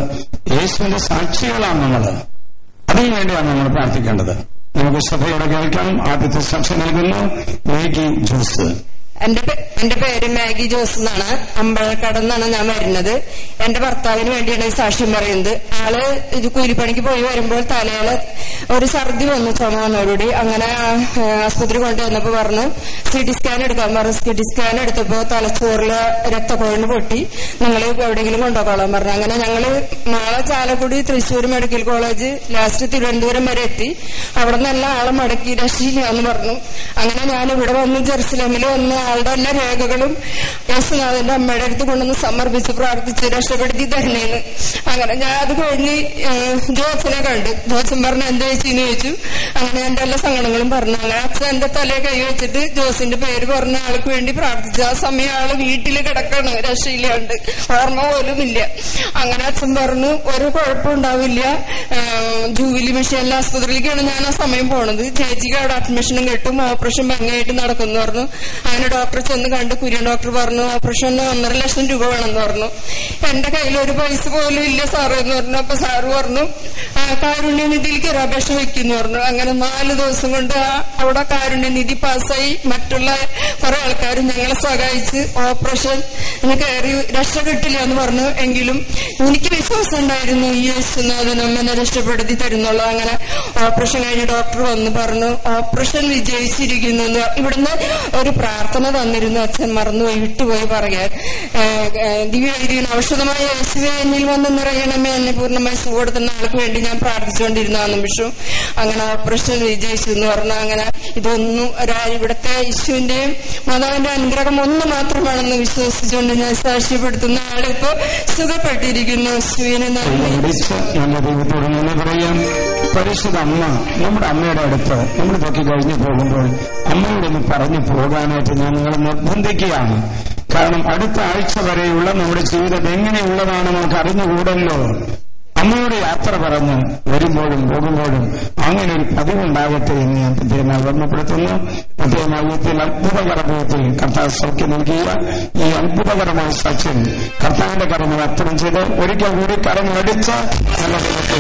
യേശുവിന്റെ സാക്ഷികളാണ് നമ്മൾ അതിനു വേണ്ടിയാണ് നമ്മൾ പ്രാർത്ഥിക്കേണ്ടത് നമുക്ക് സഭയോടെ കേൾക്കാം ആദ്യത്തെ സാക്ഷി നൽകുന്നു മേഗി ജോസ് എന്റെ പേ- എന്റെ പേര് മാഗി ജോസ് എന്നാണ് അമ്പഴക്കട നിന്നാണ് ഞാൻ വരുന്നത് എന്റെ ഭർത്താവിന് വേണ്ടിയാണ് ഈ സാക്ഷ്യം പറയുന്നത് ആള് ഇത് കൂലിപ്പണിക്ക് പോയി വരുമ്പോൾ തലയില് ഒരു ഛർദി വന്നു ചുമ വന്നോടുകൂടി അങ്ങനെ ആ, ആസ്പത്രി കൊണ്ടുവന്നപ്പോ പറഞ്ഞു സി ടി സ്കാൻ എടുക്കാൻ പറഞ്ഞു സി ടി സ്കാൻ എടുത്തപ്പോ തലച്ചോറില് രക്തക്കൊഴന് പൊട്ടി നിങ്ങൾ എവിടെയെങ്കിലും കൊണ്ടുപോകോളാൻ പറഞ്ഞു അങ്ങനെ ഞങ്ങള് നാളെ Chalakudy Thrissur medical college last Thiruvananthapuram വരെ എത്തി അവിടെ നിന്ന് എല്ലാ ആളെ മടക്കി രക്ഷയില്ല എന്ന് പറഞ്ഞു അങ്ങനെ ഞാൻ ഇവിടെ വന്ന് ജെറുസലേമിൽ വന്ന് ആളുടെ എല്ലാ രേഖകളും യേശുനാഥന്റെ അമ്മയുടെ അടുത്ത് കൊണ്ടുവന്ന് സമർപ്പിച്ച് പ്രാർത്ഥിച്ച് രക്ഷപ്പെടുത്തി തരണേന്ന് അങ്ങനെ ഞാൻ അത് കഴിഞ്ഞ് ഏഹ്, ജോസിനെ കണ്ടു ജോസൻ പറഞ്ഞ എന്താ ചേച്ചിന്ന് ചോദിച്ചു അങ്ങനെ എന്റെ എല്ലാ സങ്കടങ്ങളും പറഞ്ഞു അങ്ങനെ അച്ഛൻ എന്റെ തലയെ കൈ വെച്ചിട്ട് ജോസിന്റെ പേര് പറഞ്ഞ ആൾക്ക് വേണ്ടി പ്രാർത്ഥിച്ചു ആ സമയം ആള് വീട്ടിൽ കിടക്കാണ് രക്ഷയില്ലാണ്ട് ഓർമ്മ പോലും ഇല്ല അങ്ങനെ അച്ഛൻ പറഞ്ഞു ഒരു കുഴപ്പമുണ്ടാവില്ല ഏഹ്, ജൂബിലി മിഷനിലെ ആസ്പത്രിയിലേക്കാണ് ഞാൻ ആ സമയം പോണത് ചേച്ചിക്ക് അവിടെ അഡ്മിഷനും കിട്ടും ഓപ്പറേഷൻ ഭംഗിയായിട്ട് നടക്കുന്നു പറഞ്ഞു അങ്ങനെ ഡോക്ടറെ ചെന്ന് കണ്ട് കുര്യൻ ഡോക്ടർ പറഞ്ഞു ഓപ്പറേഷന് ഒന്നര ലക്ഷം രൂപ വേണമെന്ന് പറഞ്ഞു എന്റെ കയ്യിൽ ഒരു പൈസ പോലും ഇല്ല സാറ് എന്ന് പറഞ്ഞു അപ്പൊ സാറ് പറഞ്ഞു "ആ, കാരുണ്യനിധിയിലേക്ക് ഒരു അപേക്ഷ വെക്കുന്നു പറഞ്ഞു അങ്ങനെ നാല് ദിവസം കൊണ്ട് ആ അവിടെ കാരുണ്യനിധി പാസ്സായി മറ്റുള്ള കുറെ ആൾക്കാർ ഞങ്ങളെ സഹായിച്ച് ഓപ്പറേഷൻ കയറി രക്ഷ കിട്ടില്ല എന്ന് പറഞ്ഞു എങ്കിലും എനിക്ക് വിശ്വാസം ഉണ്ടായിരുന്നു ഈ യേശുനാഥൻ അമ്മനെ രക്ഷപ്പെടുത്തി തരുന്നുള്ളൂ അങ്ങനെ ഓപ്പറേഷൻ കഴിഞ്ഞ് ഡോക്ടർ വന്ന് പറഞ്ഞു ഓപ്പറേഷൻ വിജയിച്ചിരിക്കുന്നു എന്ന് ഇവിടുന്ന് ഒരു പ്രാർത്ഥന തന്നിരുന്നു അച്ഛൻ മറന്നുപോയി വിട്ടുപോയി പറയാൻ ഏഹ്, ഏഹ്, ദിവ്യവൈദികൻ ഔഷധമായ യേശുവെ എന്നിൽ വന്ന് നിറയണമേ എന്നെ പൂർണ്ണമായി സുഖം കൊടുത്തുന്ന ആൾക്ക് വേണ്ടി ഞാൻ പ്രാർത്ഥിച്ചുകൊണ്ടിരുന്ന ആ നിമിഷം അങ്ങനെ ഓപ്പറേഷൻ വിജയിച്ചു എന്ന് പറഞ്ഞു അങ്ങനെ ഇതൊന്നും ഒരാ ഇവിടുത്തെ യേശുവിന്റെയും മാതാവിന്റെ അനുഗ്രഹം ഒന്ന് മാത്രമാണെന്ന് വിശ്വസിച്ചുകൊണ്ട് ഞാൻ സാക്ഷ്യപ്പെടുത്തുന്ന ആളിപ്പോ സുഖപ്പെട്ടിരിക്കുന്നു യേശുവിനെ നന്ദി വിളിച്ച് നല്ല ദൈവത്തോട് നന്ദി പറയാം പരിശുദ്ധ അമ്മ നമ്മുടെ അമ്മയുടെ അടുത്ത് നമ്മൾ ഇതൊക്കെ കഴിഞ്ഞു പോകുമ്പോൾ അമ്മയോടൊന്ന് പറഞ്ഞു പോകാനായിട്ട് ഞാൻ നിങ്ങളെ നിർബന്ധിക്കുകയാണ് കാരണം അടുത്ത ആഴ്ച വരെയുള്ള നമ്മുടെ ജീവിതം എങ്ങനെയുള്ളതാണ് നമുക്ക് അറിഞ്ഞുകൂടല്ലോ അമ്മയോട് യാത്ര പറഞ്ഞ് വരുമ്പോഴും പോകുമ്പോഴും അങ്ങനെ ഒരു പതിവുണ്ടാകട്ടെ എന്ന് ഞാൻ പ്രത്യേകമായി ഓർമ്മപ്പെടുത്തുന്നു പ്രത്യേകമായി അത്ഭുതകരമയത്തിൽ കർത്താവ് സൗഖ്യം നൽകിയ ഈ അത്ഭുതകരമായ സാക്ഷ്യം കർത്താവിന്റെ കരങ്ങൾ അർപ്പണം ചെയ്ത് ഒരിക്കൽ കൂടി കരങ്ങളടിച്ച് നല്ല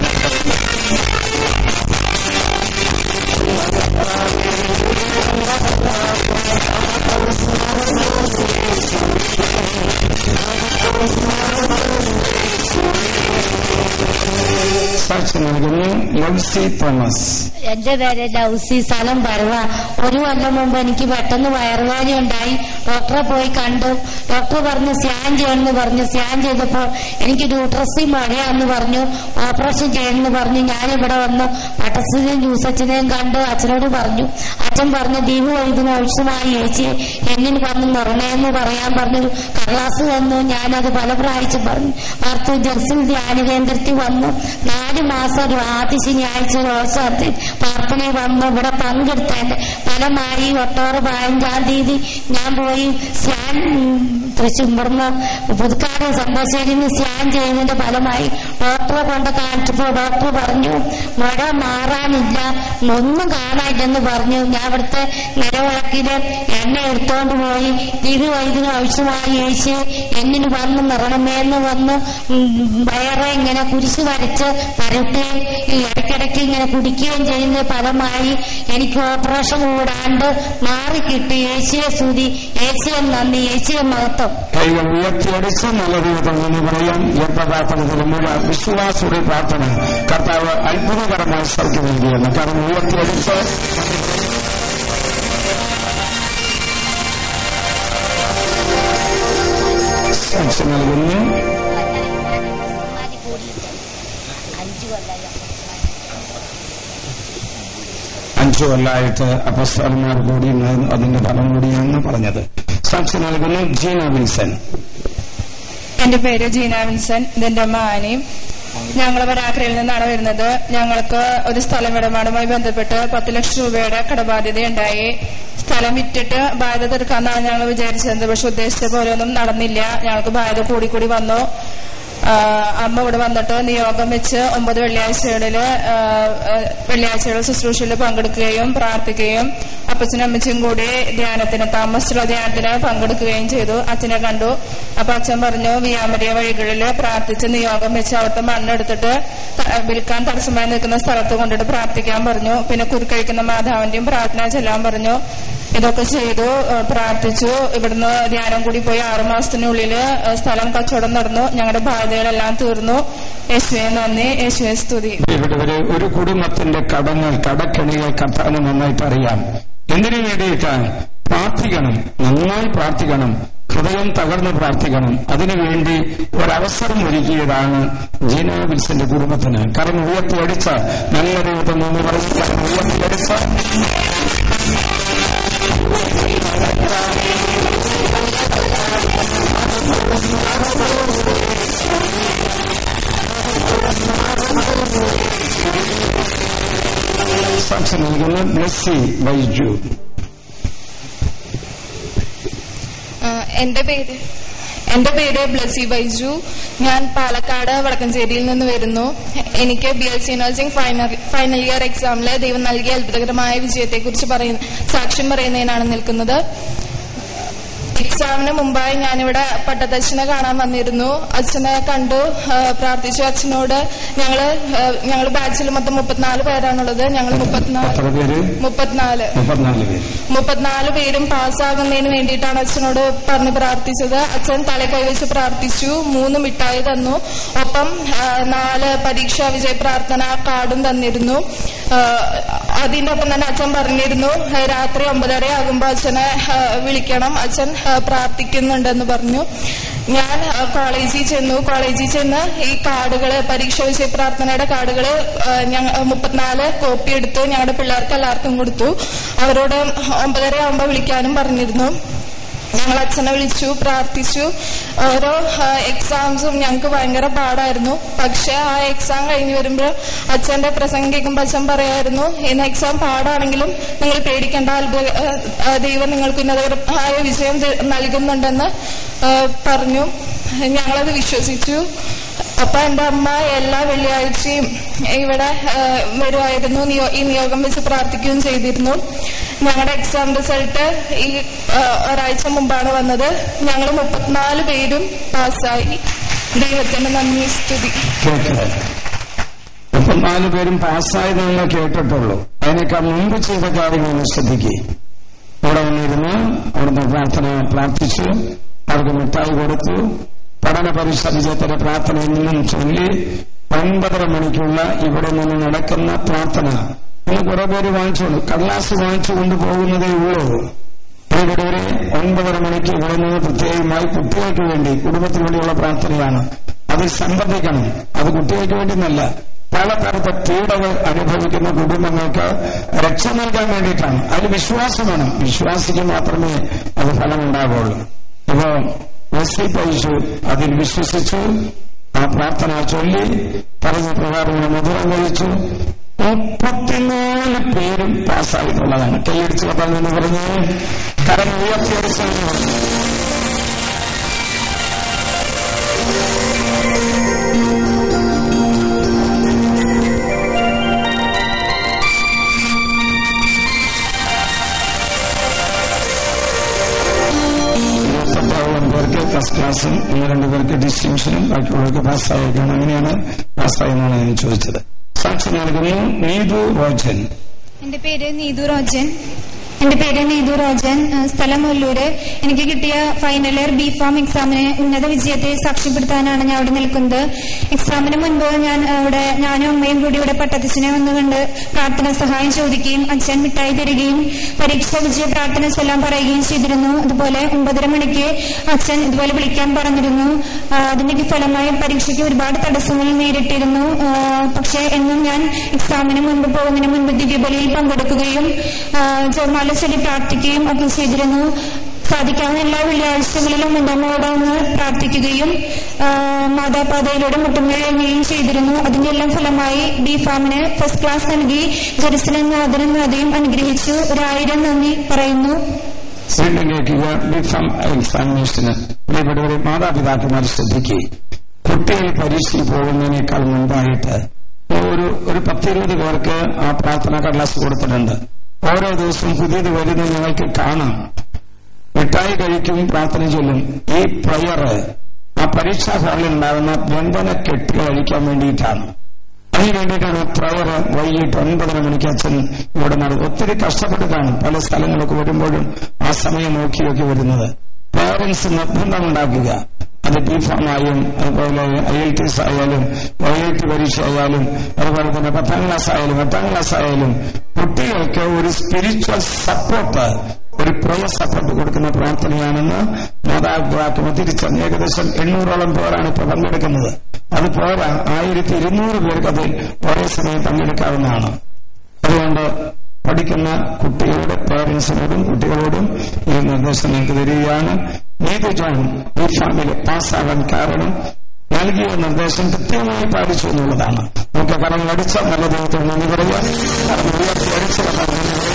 ദൈവത്തെ സാക്ഷ്യം നൽകുന്നു ലൗസി തോമസ് എന്റെ പേര് ലൗസി സ്ഥലം പരവ ഒരു കൊല്ലം മുമ്പ് എനിക്ക് പെട്ടെന്ന് വയറുവേദന ഉണ്ടായി ഡോക്ടറെ പോയി കണ്ടു ഡോക്ടർ പറഞ്ഞു സ്കാൻ ചെയ്യണമെന്ന് പറഞ്ഞു സ്കാൻ ചെയ്തപ്പോൾ എനിക്ക് യൂട്രസി മഴയാന്ന് പറഞ്ഞു ഓപ്പറേഷൻ ചെയ്യണമെന്ന് പറഞ്ഞു ഞാനിവിടെ വന്നു പട്ടസിനെയും ജ്യൂസച്ചനെയും കണ്ട് അച്ഛനോട് പറഞ്ഞു അച്ഛൻ പറഞ്ഞു ദീപ് വൈദ്യുതി ആവശ്യമായി ചേച്ചി എന്നിന് വന്ന് നിറണേന്ന് പറയാൻ പറഞ്ഞു കടലാസ് തന്നു ഞാനത് പല പ്രാവശ്യം പറഞ്ഞു വാർത്തു ജെർസിൽ ധ്യാന കേന്ദ്രത്തിൽ വന്നു നാല് മാസം ഒരു ആദ്യ ശനിയാഴ്ച ദിവസത്തിൽ പ്രാർത്ഥന വന്നു ഇവിടെ പങ്കെടുത്തതിന്റെ ഫലമായി ഒക്ടോബർ പതിനഞ്ചാം തീയതി ഞാൻ പോയി സ്കാൻ തൃശ്ശൂർ ഇവിടുന്ന് പുതുക്കാട് സന്തോഷേരിയിൽ നിന്ന് സ്കാൻ ചെയ്യുന്നതിന്റെ ഫലമായി ഡോക്ടറെ കൊണ്ട് കാണിച്ചപ്പോൾ ഡോക്ടർ പറഞ്ഞു മഴ മാറാനില്ല ഒന്നും കാണാനില്ലെന്ന് പറഞ്ഞു ഞാൻ ഇവിടുത്തെ നിലവിളക്കില് എണ്ണ എടുത്തോണ്ട് പോയി ദിവ്യ വൈദ്യുതി ആവശ്യമായി ചോദിച്ച് എന്നിന് വന്ന് നിറണമേന്ന് വന്ന് ഉം, വയറെ ഇങ്ങനെ കുരിശ് വരച്ച് പരട്ടുകയും ഈ ഇടയ്ക്കിടയ്ക്ക് ഇങ്ങനെ കുടിക്കുകയും ചെയ്യുന്ന ഫലമായി എനിക്ക് ഓപ്പറേഷൻ കൂടാണ്ട് മാറിക്കിട്ടി യേശുവെ സ്തുതി യേശുവെ നന്ദി യേശുവെ മഹത്വം കൈകൾ ഉയർത്തിയടിച്ച് നല്ല ദൈവത്തിൽ നിന്ന് പറയാം ജപപ്രാർത്ഥനത്തിലൂടെ വിശ്വാസയുടെ പ്രാർത്ഥന കർത്താവ് അത്ഭുതകരമായ സൗഖ്യം നൽകിയാണ് കാരണം ഉയർത്തിയടിച്ച് സാക്ഷ്യം നൽകുന്നു അഞ്ചു കൊല്ലായിട്ട് അപ്പസ്തലന്മാർ കൂടി ഇന്ന് അതിന്റെ ഫലം കൂടിയാണ് പറഞ്ഞത് സാക്ഷ്യം നൽകുന്നു ജീന വിൽസൺ എന്റെ പേര് ജീന വിൻസൻ ഇതെന്റെ അമ്മ ആനയും ഞങ്ങൾ വരാക്കരയിൽ നിന്നാണ് വരുന്നത് ഞങ്ങൾക്ക് ഒരു സ്ഥലം ഇടപാടുമായി ബന്ധപ്പെട്ട് പത്ത് ലക്ഷം രൂപയുടെ കടബാധ്യതയുണ്ടായി സ്ഥലം വിറ്റിട്ട് ബാധ്യത തീർക്കാന്നാണ് ഞങ്ങൾ വിചാരിച്ചത് പക്ഷെ ഉദ്ദേശിച്ച പോലെ ഒന്നും നടന്നില്ല ഞങ്ങൾക്ക് ബാധ്യത കൂടി കൂടി വന്നു ആ, അമ്മ ഇവിടെ വന്നിട്ട് നിയോഗം വെച്ച് ഒമ്പത് വെള്ളിയാഴ്ചകളില് ആ, ആ, വെള്ളിയാഴ്ചകൾ ശുശ്രൂഷയിൽ പങ്കെടുക്കുകയും പ്രാർത്ഥിക്കുകയും അപ്പച്ചനും അമ്മച്ചും കൂടി ധ്യാനത്തിന് താമസിച്ചുള്ള ധ്യാനത്തിന് പങ്കെടുക്കുകയും ചെയ്തു അച്ഛനെ കണ്ടു അപ്പൊ അച്ഛൻ പറഞ്ഞു വിയാമരിയ വഴികളിൽ പ്രാർത്ഥിച്ച് നിയോഗം വെച്ച് അവിടുത്തെ മണ്ണെടുത്തിട്ട് ത- വിൽക്കാൻ തടസ്സമായി നിൽക്കുന്ന സ്ഥലത്ത് കൊണ്ടിട്ട് പ്രാർത്ഥിക്കാൻ പറഞ്ഞു പിന്നെ കുരുക്കഴിക്കുന്ന മാതാവിന്റെയും പ്രാർത്ഥന ചെല്ലാൻ പറഞ്ഞു ഇതൊക്കെ ചെയ്തു ഏഹ് പ്രാർത്ഥിച്ചു ഇവിടുന്ന് ധ്യാനം കൂടി പോയി ആറു മാസത്തിനുള്ളിൽ ഏഹ് സ്ഥലം കച്ചവടം നടന്നു ഞങ്ങളുടെ ബാധ്യതകളെല്ലാം തീർന്നു യേശുവെ നന്ദി യേശുവെ സ്തുതി ഇവിടെ ഒരു ഒരു കുടുംബത്തിന്റെ കടങ്ങൾ കടക്കെണികൾ കർത്താവിന് നന്നായിട്ട് അറിയാം എന്തിനു വേണ്ടിയിട്ടാണ് പ്രാർത്ഥിക്കണം നന്നായി പ്രാർത്ഥിക്കണം ഹൃദയം തകർന്ന് പ്രാർത്ഥിക്കണം അതിനുവേണ്ടി ഒരവസരം ഒരുക്കിയതാണ് ജീന വിൽസന്റെ കുടുംബത്തിന് കാരണം ഉയർത്തിയടിച്ച നല്ല രൂപത്തിൽ നിന്ന് പറയുക ഉയർത്തിയടിച്ച സാക്ഷി നൽകുന്ന ബ്ലസ്സി ബൈജു ആഹ് എന്റെ പേര് എന്റെ പേര് ബ്ലസി ബൈജു ഞാൻ പാലക്കാട് വടക്കഞ്ചേരിയിൽ നിന്ന് വരുന്നു എനിക്ക് B S C nursing final final year എക്സാമിൽ ദൈവം നൽകിയ അത്ഭുതകരമായ വിജയത്തെക്കുറിച്ച് പറയുന്ന സാക്ഷ്യം പറയുന്നതിനാണ് നിൽക്കുന്നത് എക്സാമിന് മുമ്പായി ഞാനിവിടെ പട്ടത്തച്ഛനെ കാണാൻ വന്നിരുന്നു അച്ഛനെ കണ്ടു ആ, പ്രാർത്ഥിച്ചു അച്ഛനോട് ഞങ്ങള് ആ, ഞങ്ങള് ബാച്ചിൽ മൊത്തം മുപ്പത്തിനാല് പേരാണുള്ളത് ഞങ്ങൾ മുപ്പത്തിനാല് എത്ര പേര് മുപ്പത്തിനാല് മുപ്പത്തിനാല് പേര് മുപ്പത്തിനാല് പേരും പാസ്സാകുന്നതിന് വേണ്ടിയിട്ടാണ് അച്ഛനോട് പറഞ്ഞ് പ്രാർത്ഥിച്ചത് അച്ഛൻ തല കൈവച്ച് പ്രാർത്ഥിച്ചു മൂന്ന് മിഠായി തന്നു ഒപ്പം ആ, നാല് പരീക്ഷാ വിജയ പ്രാർത്ഥന കാർഡും തന്നിരുന്നു ആ, അതിന്റെ ഒപ്പം തന്നെ അച്ഛൻ പറഞ്ഞിരുന്നു ആ, രാത്രി ഒമ്പതര ആകുമ്പോൾ അച്ഛനെ ആ, വിളിക്കണം അച്ഛൻ ആ, പ്രാർത്ഥിക്കുന്നുണ്ടെന്ന് പറഞ്ഞു ഞാൻ ആ, കോളേജിൽ ചെന്നു കോളേജിൽ ചെന്ന് ഈ കാർഡുകള് പരീക്ഷാ വിജയ പ്രാർത്ഥനയുടെ കാർഡുകള് ആ, ഞങ്ങ മുപ്പത്തിനാല് കോപ്പി എടുത്ത് ഞങ്ങളുടെ പിള്ളേർക്ക് എല്ലാവർക്കും കൊടുത്തു അവരോട് ഒമ്പതര ആകുമ്പോൾ വിളിക്കാനും പറഞ്ഞിരുന്നു ഞങ്ങൾ അച്ഛനെ വിളിച്ചു പ്രാർത്ഥിച്ചു ഓരോ എക്സാംസും ഞങ്ങൾക്ക് ഭയങ്കര പാടായിരുന്നു പക്ഷെ ആ എക്സാം കഴിഞ്ഞ് വരുമ്പോൾ അച്ഛന്റെ പ്രസംഗം കേൾക്കുമ്പോൾ അച്ഛൻ പറയായിരുന്നു ഇന്ന് എക്സാം പാടാണെങ്കിലും നിങ്ങൾ പേടിക്കേണ്ട അത്ഭുത ആ, ആ, ദൈവം നിങ്ങൾക്ക് ഉന്നതകരമായ വിജയം ത- നൽകുന്നുണ്ടെന്ന് ആ, പറഞ്ഞു ഞങ്ങളത് വിശ്വസിച്ചു അപ്പൊ എന്റെ അമ്മ എല്ലാ വെള്ളിയാഴ്ചയും ഇവിടെ ആ, വരുമായിരുന്നു നിയോ- ഈ നിയോഗം വെച്ച് പ്രാർത്ഥിക്കുകയും ചെയ്തിരുന്നു ഞങ്ങളുടെ എക്സാം റിസൾട്ട് ഈ ആ, ഒരാഴ്ച മുമ്പാണ് വന്നത് ഞങ്ങൾ മുപ്പത്തിനാല് പേരും പാസ്സായി ദൈവത്തിന് നന്ദി സ്തുതി കേൾക്കുക മുപ്പത്തിനാല് പേരും പാസ്സായത് നിങ്ങൾ കേട്ടിട്ടുള്ളൂ അതിനേക്കാൾ മുമ്പ് ചെയ്ത കാര്യങ്ങൾ ശ്രദ്ധിക്കുക ഇവിടെ വന്നിരുന്നു അവിടുന്ന് പ്രാർത്ഥന പ്രാർത്ഥിച്ചു അവർക്ക് മിഠായി കൊടുത്തു പഠന പരീക്ഷ വിജയത്തിന്റെ പ്രാർത്ഥനയിൽ നിന്നും ചൊല്ലി ഒൻപതര മണിക്കുള്ള ഇവിടെ നിന്ന് നടക്കുന്ന പ്രാർത്ഥന ഇന്ന് കുറെ പേര് വാങ്ങിച്ചോളൂ കടലാസ് വാങ്ങിച്ചു കൊണ്ടുപോകുന്നതേ ഉള്ളൂ ഇവിടെ ഒരു ഒൻപതര മണിക്ക് ഇവിടെ നിന്ന് പ്രത്യേകമായി കുട്ടികൾക്ക് വേണ്ടി കുടുംബത്തിന് വേണ്ടിയുള്ള പ്രാർത്ഥനയാണ് അതിൽ സംബന്ധിക്കണം അത് കുട്ടികൾക്ക് വേണ്ടി എന്നല്ല പലതരത്തെ പീഡകൾ അനുഭവിക്കുന്ന കുടുംബങ്ങൾക്ക് രക്ഷ നൽകാൻ വേണ്ടിയിട്ടാണ് അതിൽ വിശ്വാസം വേണം വിശ്വാസിക്ക് മാത്രമേ അത് ഫലമുണ്ടാകുള്ളൂ അപ്പോ എസ് പൈസു അതിൽ വിശ്വസിച്ചു ആ പ്രാർത്ഥന ചൊല്ലി പറഞ്ഞ പ്രകാരം മധുരം കഴിച്ചു മുപ്പത്തിനാല് പേരും പാസ്സായിട്ടുള്ളതാണ് കൈയടിച്ച് കത്താൻ പറഞ്ഞ് കരം ഉയർത്തിയടിച്ചാണ് പറഞ്ഞു ഇരുപത്തെട്ടോളം പേർക്ക് ഫസ്റ്റ് ക്ലാസ്സും ഒന്ന് രണ്ട് പേർക്ക് ഡിസ്റ്റിങ്ഷനും ബാക്കിയുള്ളവർക്ക് പാസ്സായേക്കാണ് അങ്ങനെയാണ് പാസ്സായെന്നാണ് ഞാൻ ചോദിച്ചത് സാക്ഷി നൽകുന്നു നീതു റോജൻ എന്റെ പേര് നീതു റോജൻ എന്റെ പേര് നീതു റോജൻ ഏഹ് സ്ഥലം ഒല്ലൂര് എനിക്ക് കിട്ടിയ ഫൈനൽ ഇയർ ബി ഫാം എക്സാമിന് ഉന്നത വിജയത്തെ സാക്ഷ്യപ്പെടുത്താനാണ് ഞാൻ അവിടെ നിൽക്കുന്നത് എക്സാമിന് മുൻപ് ഞാൻ ഏഹ്, ഇവിടെ ഞാനും അമ്മയും കൂടി ഇവിടെ പട്ടത്തച്ഛനെ വന്ന് കണ്ട് പ്രാർത്ഥന സഹായം ചോദിക്കുകയും അച്ഛൻ മിഠായി തരികയും പരീക്ഷ വിജയ പ്രാർത്ഥന ചൊല്ലാൻ പറയുകയും ചെയ്തിരുന്നു അതുപോലെ ഒമ്പതര മണിക്ക് അച്ഛൻ ഇതുപോലെ വിളിക്കാൻ പറഞ്ഞിരുന്നു ആ, അതിന്റെ ഫലമായി പരീക്ഷയ്ക്ക് ഒരുപാട് തടസ്സങ്ങൾ നേരിട്ടിരുന്നു ആ, പക്ഷേ എന്നും ഞാൻ എക്സാമിന് മുൻപ് പോകുന്നതിന് മുൻപ് ദിവ്യബലിയിൽ പങ്കെടുക്കുകയും ആ, ജപമാല ചൊല്ലി പ്രാർത്ഥിക്കുകയും ഒക്കെ ചെയ്തിരുന്നു സാധിക്കാവുന്ന എല്ലാ വെള്ളിയാഴ്ചകളിലും എന്റെ അമ്മയോട് ഒന്ന് പ്രാർത്ഥിക്കുകയും ആ, മാതാപാതയിലൂടെ മുട്ടുമേഴുകയും ചെയ്തിരുന്നു അതിന്റെ എല്ലാം ഫലമായി ബി ഫാമിന് ഫസ്റ്റ് ക്ലാസ് നൽകി ജെറുസലം നാഥനും നാഥയും അനുഗ്രഹിച്ചു ഒരായിരം നന്ദി പറയുന്നു വീണ്ടും കേൾക്കുക ബിഫം എക്സാമിനേഷന് ഇവിടെ ഒരു മാതാപിതാക്കന്മാർ ശ്രദ്ധിക്കുകയും കുട്ടികൾ പരീക്ഷയ്ക്ക് പോകുന്നതിനേക്കാൾ മുമ്പായിട്ട് ഒരു ഒരു പത്തിരുപത് പേർക്ക് ആ പ്രാർത്ഥന കടലാസ് കൊടുത്തിട്ടുണ്ട് ഓരോ ദിവസവും പുതിയത് വരുന്നത് ഞങ്ങൾക്ക് കാണാം മിഠായി കഴിക്കും പ്രാർത്ഥന ചൊല്ലും ഈ പ്രയർ ആ പരീക്ഷാ ഹാളിൽ ഉണ്ടാകുന്ന ബന്ധന കെട്ട് കഴിക്കാൻ വേണ്ടിയിട്ടാണ് അതിന് വേണ്ടിയിട്ടാണ് പ്രയർ വൈകിട്ട് ഒൻപതര മണിക്ക് അച്ഛൻ ഇവിടെ നടക്കും ഒത്തിരി കഷ്ടപ്പെട്ടിട്ടാണ് പല സ്ഥലങ്ങളൊക്കെ വരുമ്പോഴും ആ സമയം നോക്കിയൊക്കെ വരുന്നത് പേരൻസ് നിർബന്ധമുണ്ടാക്കുക അത് ബി ഫാം ആയും അതുപോലെ ഐ എൽ ടി എസ് ആയാലും ഐ ഐ ടി പരീക്ഷ ആയാലും അതുപോലെ തന്നെ പത്താം ക്ലാസ് ആയാലും എട്ടാം ക്ലാസ് ആയാലും കുട്ടികൾക്ക് ഒരു സ്പിരിച്വൽ സപ്പോർട്ട് ഒരു പ്രയ സപ്പോർട്ട് കൊടുക്കുന്ന പ്രാർത്ഥനയാണെന്ന് മാതാപിതാക്കൾ തിരിച്ചറിഞ്ഞ് ഏകദേശം എണ്ണൂറോളം പേരാണ് ഇപ്പോൾ പങ്കെടുക്കുന്നത് അത് പോരാ ആയിരത്തി ഇരുന്നൂറ് പേർക്ക് അതിൽ ഒരേ സമയം പങ്കെടുക്കാവുന്നതാണ് അതുകൊണ്ട് പഠിക്കുന്ന കുട്ടികളുടെ പേരൻസിനോടും കുട്ടികളോടും ഈ നിർദ്ദേശം നിങ്ങൾക്ക് തരികയാണ് നീതി ജോൺ ഈ ഫാമിലി പാസ്സാകാൻ കാരണം നൽകിയ നിർദ്ദേശം കൃത്യമായി പാലിച്ചു എന്നുള്ളതാണ് നമുക്ക് കരം അടിച്ച നല്ല ദൈവത്തോട് നന്ദി പറയുക കരം ഉയർത്തി അടിച്ച കരം നന്ദി പറയുക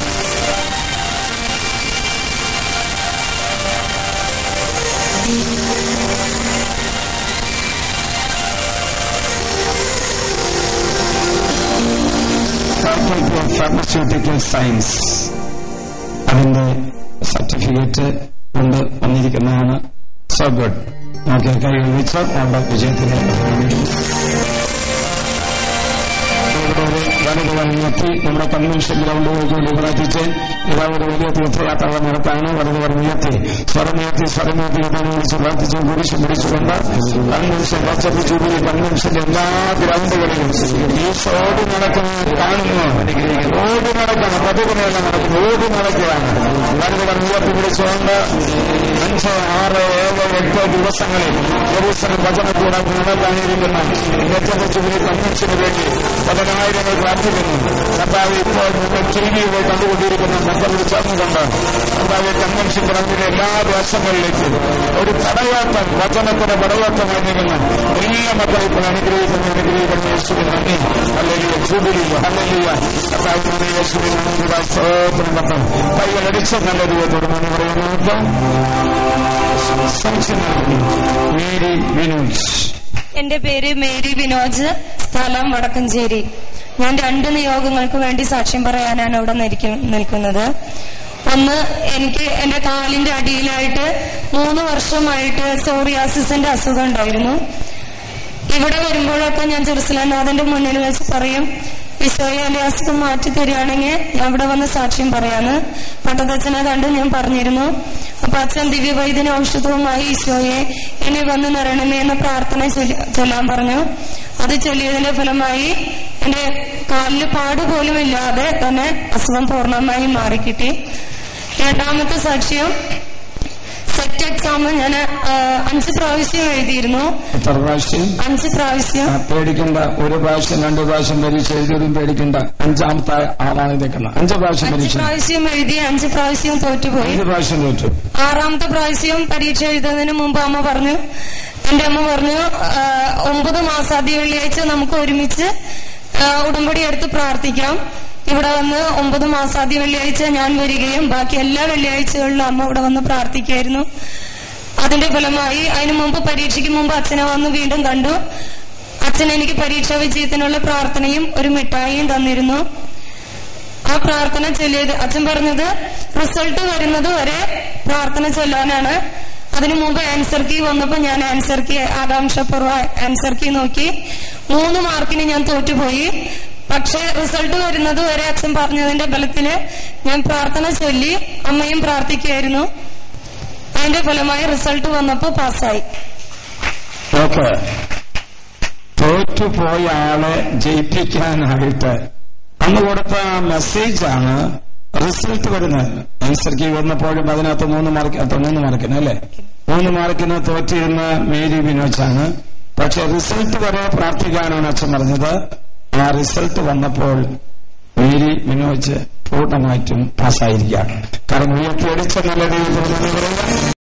ഫാക്കൽറ്റി ഓഫ് ഫാർമസ്യൂട്ടിക്കൽ സയൻസ് അതിന്റെ സർട്ടിഫിക്കറ്റ് കൊണ്ട് വന്നിരിക്കുന്നതാണ് സോ ഗുഡ് നമുക്ക് കൈകൾ വെച്ച് നമ്മുടെ വിജയത്തിലേക്ക് ഇവിടെ ഒരു വലുത് വന്നെത്തി നമ്മുടെ കൺവെൻഷൻ ഗ്രൗണ്ടിലേക്ക് വേണ്ടി പ്രാർത്ഥിച്ച് ഇതാ ഒരു വലിയ തീർത്ഥയാത്ര നടത്താണ് വലുത് ഉയർത്തി സ്വരമുയർത്തി സ്വരമുയർത്തി ഇതാണ് വിളിച്ച് പ്രാർത്ഥിച്ചു കുരിശ് പിടിച്ചുകൊണ്ട് കൺവെൻഷൻ വാട്സപ്പ് ജൂബിലി കൺവെൻഷന്റെ എല്ലാ ഗ്രൗണ്ടുകളിലും ഈ ഓടി നടക്കുന്നത് കാണുന്നു ഓടി നടക്കണം പതിവിനെല്ലാം നടക്കുന്നു ഓടി നടക്കുകയാണ് വലുത് ഉയർത്തി പിടിച്ചുകൊണ്ട് അഞ്ച് ആറ് ഏഴ് എട്ട് ദിവസങ്ങളിൽ ജെറൂസലം വചനക്കൂടെ നടത്താനിരിക്കുന്ന ഏറ്റവും ജൂബിലി കൺവെൻഷന് വേണ്ടി പതിനായിരങ്ങൾ പ്രാർത്ഥിക്കുന്നു കർത്താവ് ഇപ്പോൾ നിങ്ങൾ ടി വിയിലെ കണ്ടുകൊണ്ടിരിക്കുന്ന മക്കളോട് ചേർന്നുകൊണ്ട് കർത്താവ് കൺവെൻഷൻ ഗ്രൗണ്ടിലെ എല്ലാ ദിവസങ്ങളിലേക്കും ഒരു പടയോട്ടം വചനത്തിന് പടയോട്ടമായി നീങ്ങുന്ന എല്ലാ മക്കളും ഇപ്പോൾ അനുഗ്രഹിക്കുന്നു അനുഗ്രഹിക്കുന്നു യേശുവിൻ നന്ദി അല്ലെങ്കിൽ ജൂബിലി ഹല്ലേലൂയ കർത്താവിനെ യേശുവിൻ നന്ദി സ്തോത്രം പത്രം കൈകളടിച്ച നല്ല ദൈവത്തോട് നന്ദി പറയുന്നു മേരി വിനോജ് എന്റെ പേര് മേരി വിനോജ് സ്ഥലം വടക്കഞ്ചേരി ഞാൻ രണ്ട് നിയോഗങ്ങൾക്ക് വേണ്ടി സാക്ഷ്യം പറയാനാണ് ഇവിടെ നിൽക്ക- നിൽക്കുന്നത് ഒന്ന് എനിക്ക് എന്റെ കാലിന്റെ അടിയിലായിട്ട് മൂന്ന് വർഷമായിട്ട് സോറിയാസിസിന്റെ അസുഖം ഉണ്ടായിരുന്നു ഇവിടെ വരുമ്പോഴൊക്കെ ഞാൻ ജെറുസലേനാഥന്റെ മുന്നിൽ വെച്ച് പറയും ഈശോയെ എന്റെ അസുഖം മാറ്റി തരികയാണെങ്കിൽ ഞാൻ ഇവിടെ വന്ന് സാക്ഷ്യം പറയാന്ന് പട്ടത്തച്ഛനെ കണ്ട് ഞാൻ പറഞ്ഞിരുന്നു അപ്പൊ അച്ഛൻ ദിവ്യവൈദ്യന ഔഷധവുമായി ഈശോയെ എന്നെ വന്ന് നിറയണമേ എന്ന പ്രാർത്ഥന ചൊല്ലി- ചൊല്ലാൻ പറഞ്ഞു അത് ചൊല്ലിയതിന്റെ ഫലമായി എന്റെ കാലിൽ പാട് പോലും ഇല്ലാതെ തന്നെ അസുഖം പൂർണ്ണമായും മാറിക്കിട്ടി രണ്ടാമത്തെ സാക്ഷ്യം സെറ്റ് എക്സാം ഞാൻ അഞ്ച് പ്രാവശ്യം എഴുതിയിരുന്നു എത്ര പ്രാവശ്യം അഞ്ച് പ്രാവശ്യം ആ, പേടിക്കണ്ട ഒരു പ്രാവശ്യം രണ്ടു പ്രാവശ്യം പരീക്ഷ എഴുതിയതും പേടിക്കണ്ട അഞ്ചാമത്തെ ആളാണ് ഇതേക്കണം അഞ്ച് പ്രാവശ്യം അഞ്ച് പരീക്ഷ പ്രാവശ്യം എഴുതി അഞ്ച് പ്രാവശ്യം തോറ്റുപോയി അഞ്ച് പ്രാവശ്യം തോറ്റു ആറാമത്തെ പ്രാവശ്യം പരീക്ഷ എഴുതുന്നതിന് മുമ്പ് അമ്മ പറഞ്ഞു എന്റെ അമ്മ പറഞ്ഞു ആ, ഒമ്പത് മാസാദ്യ വെള്ളിയാഴ്ച നമുക്ക് ഒരുമിച്ച് ആ, ഉടമ്പടി എടുത്ത് പ്രാർത്ഥിക്കാം ഇവിടെ വന്ന് ഒമ്പത് മാസാദ്യ വെള്ളിയാഴ്ച ഞാൻ വരികയും ബാക്കി എല്ലാ വെള്ളിയാഴ്ചകളിലും അമ്മ ഇവിടെ വന്ന് പ്രാർത്ഥിക്കായിരുന്നു അതിന്റെ ഫലമായി അതിനു മുമ്പ് പരീക്ഷയ്ക്ക് മുമ്പ് അച്ഛനെ വന്ന് വീണ്ടും കണ്ടു അച്ഛൻ എനിക്ക് പരീക്ഷാ വിജയത്തിനുള്ള പ്രാർത്ഥനയും ഒരു മിഠായിയും തന്നിരുന്നു ആ പ്രാർത്ഥന ചൊല്ലിയത് അച്ഛൻ പറഞ്ഞത് റിസൾട്ട് വരുന്നത് വരെ പ്രാർത്ഥന ചൊല്ലാനാണ് അതിനു മുമ്പ് ആൻസർ കീ വന്നപ്പോ ഞാൻ ആൻസർ കീ ആകാംക്ഷപൂർവ്വം ആൻസർ കീ നോക്കി മൂന്ന് മാർക്കിന് ഞാൻ തോറ്റുപോയി പക്ഷെ റിസൾട്ട് വരുന്നത് വരെ അച്ഛൻ പറഞ്ഞതിന്റെ ബലത്തില് ഞാൻ പ്രാർത്ഥന ചൊല്ലി അമ്മയും പ്രാർത്ഥിക്കുകയായിരുന്നു അതിന്റെ ഫലമായി റിസൾട്ട് വന്നപ്പോ പാസ്സായി ഓക്കെ തോറ്റുപോയ ആളെ ജയിപ്പിക്കാനായിട്ട് അന്ന് കൊടുത്ത മെസ്സേജാണ് റിസൾട്ട് വരുന്നത് ആൻസർ കീ വന്നപ്പോഴും അതിനകത്ത് മൂന്ന് മാർക്ക് അത്ര മൂന്ന് മാർക്കിന് അല്ലേ മൂന്ന് മാർക്കിന് തോറ്റിരുന്ന മേരി വിനോജാണ് പക്ഷെ റിസൾട്ട് വരെ പ്രാർത്ഥിക്കാനാണ് അച്ഛൻ പറഞ്ഞത് ആ റിസൾട്ട് വന്നപ്പോൾ മേരി വിനോജ് പൂർണ്ണമായിട്ടും പാസ്സായിരിക്കുകയാണ് കാരണം ഉയർത്തിയടിച്ച നല്ല രീതിയിൽ